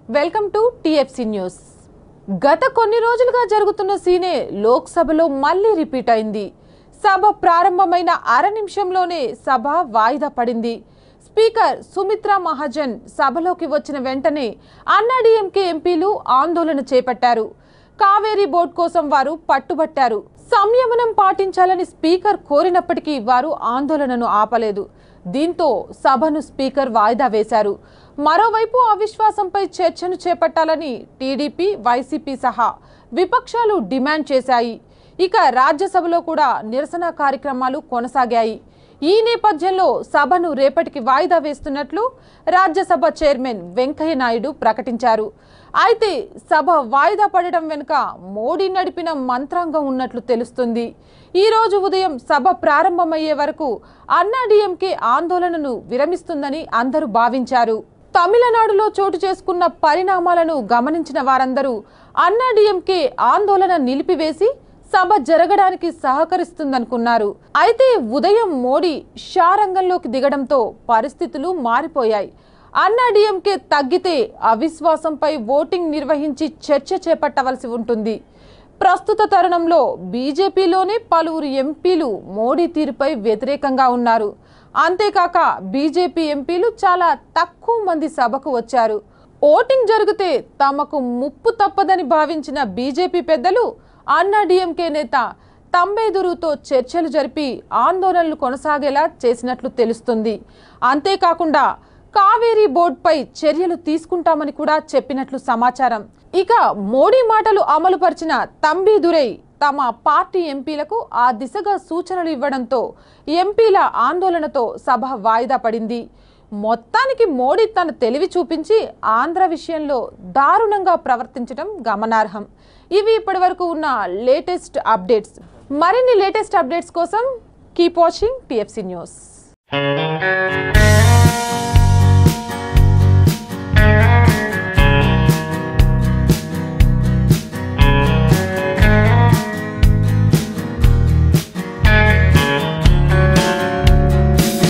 welcome to TFC news గత కొన్ని రోజులుగా జరుగుతున్న సీనే లోక్సభలో మళ్ళీ రిపీట్ అయింది సభ ప్రారంభమైన అర నిమిషంలోనే సభ వాయిదా పడింది స్పీకర్ సుమిత్రా మహాజన్ సభలోకి వచ్చిన వెంటనే అన్నాడీఎంకే ఎంపీలు ఆందోళన చేపట్టారు కావేరీ బోర్డు కోసం వారు పట్టుబట్టారు సంయమనం పాటించాలని స్పీకర్ కోరినప్పటికీ వారు ఆందోళనను ఆపలేదు దీంతో సభను స్పీకర్ వాయిదా వేశారు మరోవైపు అవిశ్వాసంపై చర్చను చేపట్టాలని టీడీపీ వైసీపీ సహా విపక్షాలు డిమాండ్ చేశాయి ఇక రాజ్యసభలో కూడా నిరసన కార్యక్రమాలు కొనసాగాయి ఈ నేపథ్యంలో సభను రేపటికి వాయిదా వేస్తున్నట్లు రాజ్యసభ చైర్మన్ వెంకయ్య నాయుడు ప్రకటించారు అయితే సభ వాయిదా పడడం వెనుక మోడీ నడిపిన మంత్రాంగం ఉన్నట్లు తెలుస్తుంది ఈ రోజు ఉదయం సభ ప్రారంభమయ్యే వరకు అన్నాడీఎంకే ఆందోళనను విరమిస్తుందని అందరూ భావించారు తమిళనాడులో చోటు చేసుకున్న పరిణామాలను గమనించిన వారందరూ అన్నాడీఎంకే ఆందోళన నిలిపివేసి సభ జరగడానికి సహకరిస్తుందనుకున్నారు అయితే ఉదయం మోడీ షా రంగంలోకి దిగడంతో పరిస్థితులు మారిపోయాయి అన్నాడీఎంకే తగ్గితే అవిశ్వాసంపై ఓటింగ్ నిర్వహించి చర్చ చేపట్టవలసి ఉంటుంది ప్రస్తుత తరుణంలో బీజేపీలోనే పలువురు ఎంపీలు మోడీ తీరుపై వ్యతిరేకంగా ఉన్నారు అంతేకాక బీజేపీ ఎంపీలు చాలా తక్కువ మంది సభకు వచ్చారు ఓటింగ్ జరిగితే తమకు ముప్పు తప్పదని భావించిన బీజేపీ పెద్దలు అన్నాడీఎంకే నేత తంబేదురుతో చర్చలు జరిపి ఆందోళనలు కొనసాగేలా చేసినట్లు తెలుస్తుంది అంతేకాకుండా కావేరీ బోర్డుపై చర్యలు తీసుకుంటామని కూడా చెప్పినట్లు సమాచారం ఇక మోడీ మాటలు అమలుపరిచిన తంబి దురై తమ పార్టీ ఎంపీలకు ఆ దిశగా సూచనలు ఇవ్వడంతో ఎంపీల ఆందోళనతో సభ వాయిదా పడింది మొత్తానికి మోడీ తన తెలివి చూపించి ఆంధ్ర విషయంలో దారుణంగా ప్రవర్తించడం గమనార్హం ఇవి ఇప్పటివరకు ఉన్న లేటెస్ట్ అప్డేట్స్ మరిన్ని లేటెస్ట్ అప్డేట్స్ కోసం కీప్ వాచింగ్ టిఎఫ్సి న్యూస్